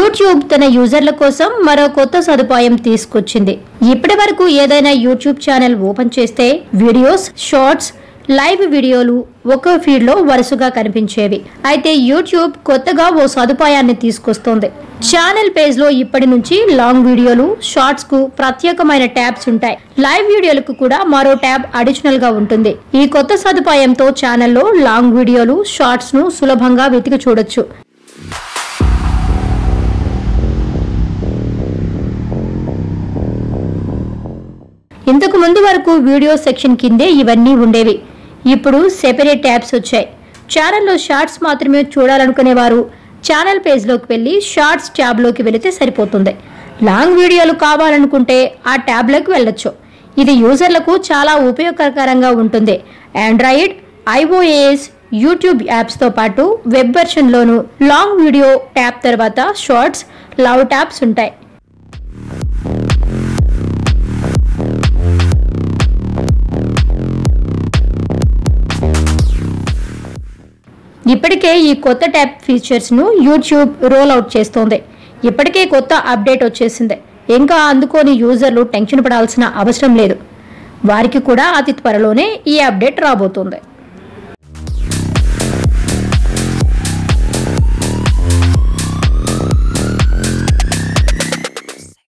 YouTube తన యూజర్ల కోసం మరో కొత్త సదుపాయం తీసుకొచ్చింది ఇప్పటి వరకు ఏదైనా యూట్యూబ్ ఛానల్ ఓపెన్ చేస్తే వీడియోస్ షార్ట్స్ లైవ్ వీడియోలు ఒకే ఫీడ్ లో వరుసగా కనిపించేవి అయితే యూట్యూబ్ కొత్తగా ఓ సదుపాయాన్ని తీసుకొస్తోంది ఛానల్ పేజ్ లో ఇప్పటి నుంచి లాంగ్ వీడియోలు షార్ట్స్ కు ప్రత్యేకమైన ట్యాబ్స్ ఉంటాయి లైవ్ వీడియోలకు కూడా మరో ట్యాబ్ అడిషనల్ గా ఉంటుంది ఈ కొత్త సదుపాయంతో ఛానల్లో లాంగ్ వీడియోలు షార్ట్స్ ను సులభంగా వెతికి చూడొచ్చు ఇంతకు ముందు వరకు వీడియో సెక్షన్ కిందే ఇవన్నీ ఉండేవి ఇప్పుడు సెపరేట్ ట్యాబ్స్ వచ్చాయి ఛానల్లో షార్ట్స్ మాత్రమే చూడాలనుకునేవారు ఛానల్ పేజ్లోకి వెళ్ళి షార్ట్స్ ట్యాబ్లోకి వెళితే సరిపోతుంది లాంగ్ వీడియోలు కావాలనుకుంటే ఆ ట్యాబ్లోకి వెళ్ళొచ్చు ఇది యూజర్లకు చాలా ఉపయోగకరంగా ఉంటుంది ఆండ్రాయిడ్ ఐఓఏఎస్ యూట్యూబ్ యాప్స్తో పాటు వెబ్ వెర్షన్లోనూ లాంగ్ వీడియో ట్యాబ్ తర్వాత షార్ట్స్ లవ్ ట్యాబ్స్ ఉంటాయి ఇప్పటికే ఈ కొత్త ట్యాబ్ ఫీచర్స్ ను యూట్యూబ్ రోల్ అవుట్ చేస్తోంది ఇప్పటికే కొత్త అప్డేట్ వచ్చేసింది ఇంకా అందుకోని యూజర్లు టెన్షన్ పడాల్సిన అవసరం లేదు వారికి కూడా అతి త్వరలోనే ఈ అప్డేట్ రాబోతోంది